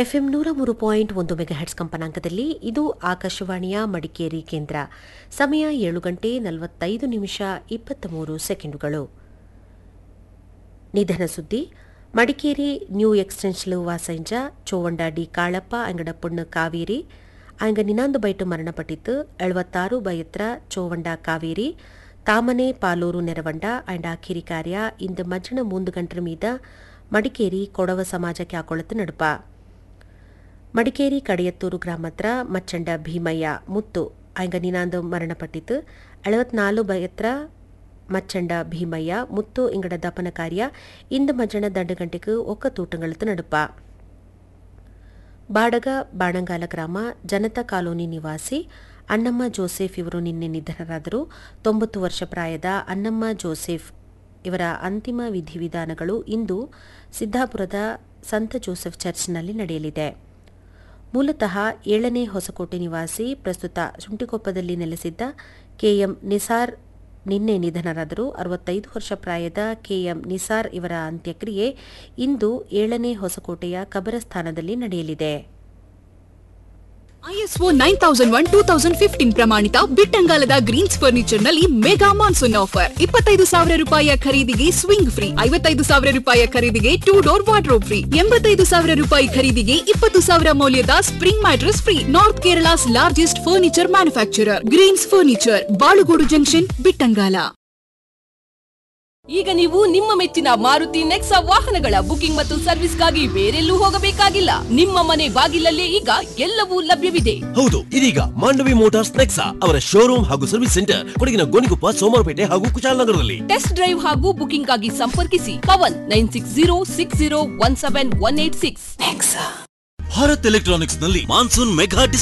FM ನೂರ ಮೂರು point ಒಂದು ಮೆಗಾಹೆಟ್ಸ್ ಕಂಪನಾಂಕದಲ್ಲಿ ಇದು ಆಕಾಶವಾಣಿಯ ಮಡಿಕೇರಿ ಕೇಂದ್ರ ಸಮಯ ಏಳು ಗಂಟೆ ನಲವತ್ತೈದು ನಿಮಿಷ ಇಪ್ಪತ್ತ ಸೆಕೆಂಡುಗಳು ನಿಧನ ಸುದ್ದಿ ಮಡಿಕೇರಿ ನ್ಯೂ ಎಕ್ಸ್ಟೆನ್ಷನ್ ವಾಸಂಜ ಚೋವಂಡ ಡಿ ಕಾಳಪ್ಪ ಅಂಗಡ ಪುಣ್ಣ ಕಾವೇರಿ ಅಂಗ ನಿನಾಂದು ಬೈಟು ಮರಣಪಟ್ಟಿತ್ತು ಎಳುವತ್ತಾರು ಬಯತ್ರ ಚೋವಂಡ ಕಾವೇರಿ ತಾಮನೆ ಪಾಲೂರು ನೆರವಂಡ ಅಂಡ ಕಿರಿ ಕಾರ್ಯ ಇಂದು ಮಜ್ಜನ ಮೂಂದು ಗಂಟರ ಮೀದ ಮಡಿಕೇರಿ ಕೊಡವ ಸಮಾಜಕ್ಕೆ ಹಾಕೊಳತು ನಡುಪ ಮಡಿಕೇರಿ ಕಡೆಯತ್ತೂರು ಗ್ರಾಮತ್ರ ಮಚ್ಚಂಡ ಭೀಮಯ್ಯ ಮುತ್ತು ಅಂಗ ನಿನಾಂದು ಮರಣಪಟ್ಟಿತು ಎಳವತ್ನಾಲು ಬಯತ್ರ ಮಚ್ಚಂಡ ಭೀಮಯ್ಯ ಮುತ್ತು ಇಂಗಡ ದಪನ ಕಾರ್ಯ ಇಂದು ಮಜ್ಜನ ದಂಡಗಂಟೆಗೆ ಒಕ್ಕ ತೂಟಂಗಳತು ನಡುಪ ಬಾಡಗ ಬಾಣಂಗಾಲ ಗ್ರಾಮ ಜನತಾ ಕಾಲೋನಿ ನಿವಾಸಿ ಅಣ್ಣಮ್ಮ ಜೋಸೆಫ್ ಇವರು ನಿನ್ನೆ ನಿಧನರಾದರು ತೊಂಬತ್ತು ವರ್ಷ ಪ್ರಾಯದ ಅಣ್ಣಮ್ಮ ಜೋಸೆಫ್ ಇವರ ಅಂತಿಮ ವಿಧಿವಿಧಾನಗಳು ಇಂದು ಸಿದ್ದಾಪುರದ ಸಂತ ಜೋಸೆಫ್ ಚರ್ಚ್ನಲ್ಲಿ ನಡೆಯಲಿದೆ ಮೂಲತಃ ಏಳನೇ ಹೊಸಕೋಟೆ ನಿವಾಸಿ ಪ್ರಸ್ತುತ ಸುಂಟಿಕೊಪ್ಪದಲ್ಲಿ ನೆಲೆಸಿದ್ದ ಕೆಎಂ ನಿಸಾರ್ ನಿನ್ನೆ ನಿಧನರಾದರು ಅರವತ್ತೈದು ವರ್ಷ ಪ್ರಾಯದ ಕೆಎಂ ನಿಸಾರ್ ಇವರ ಅಂತ್ಯಕ್ರಿಯೆ ಇಂದು ಏಳನೇ ಹೊಸಕೋಟೆಯ ಕಬರಸ್ಥಾನದಲ್ಲಿ ನಡೆಯಲಿದೆ ISO nine thousand one two thousand fifteen ಪ್ರಮಾಣಿತ ಬಿಟ್ಟಂಗಾಲದ ಗ್ರೀನ್ಸ್ ಫರ್ನಿಚರ್ ನಲ್ಲಿ ಮೆಗಾ ಮಾನ್ಸೂನ್ ಆಫರ್ ಇಪ್ಪತ್ತೈದು ಸಾವಿರ ರೂಪಾಯಿಯ ಖರೀದಿಗೆ ಸ್ವಿಂಗ್ ಫ್ರೀ ಐವತ್ತೈದು ಸಾವಿರ ರೂಪಾಯಿಯ ಖರೀದಿಗೆ ಟೂ ಡೋರ್ ವಾರ್ಡ್ರೋಬ್ ಫ್ರೀ ಎಂಬತ್ತೈದು ಸಾವಿರ ರೂಪಾಯಿ ಖರೀದಿಗೆ ಇಪ್ಪತ್ತು ಸಾವಿರ ಮೌಲ್ಯದ spring mattress free north Kerala's largest furniture manufacturer greens furniture Balugodu junction Bittangala ಈಗ ನೀವು ನಿಮ್ಮ ಮೆಚ್ಚಿನ ಮಾರುತಿ ನೆಕ್ಸಾ ವಾಹನಗಳ ಬುಕಿಂಗ್ ಮತ್ತು ಸರ್ವಿಸ್ಗಾಗಿ ಬೇರೆಲ್ಲೂ ಹೋಗಬೇಕಾಗಿಲ್ಲ ನಿಮ್ಮ ಮನೆ ಬಾಗಿಲಲ್ಲೇ ಈಗ ಎಲ್ಲವೂ ಲಭ್ಯವಿದೆ ಹೌದು ಇದೀಗ ಮಾಂಡವಿ ಮೋಟಾರ್ಸ್ ನೆಕ್ಸಾ ಅವರ ಶೋರೂಮ್ ಹಾಗೂ ಸರ್ವಿಸ್ ಸೆಂಟರ್ ಕೊಡಗಿನ ಗೋಣಿಕೊಪ್ಪ ಸೋಮವಾರಪೇಟೆ ಹಾಗೂ ಕುಶಾಲನಗರದಲ್ಲಿ ಟೆಸ್ಟ್ ಡ್ರೈವ್ ಹಾಗೂ ಬುಕಿಂಗ್ ಆಗಿ ಸಂಪರ್ಕಿಸಿ Pavan nine six zero six zero one seven one eight six Bharat electronics ನಲ್ಲಿ ಮಾನ್ಸೂನ್ ಮೆಗಾ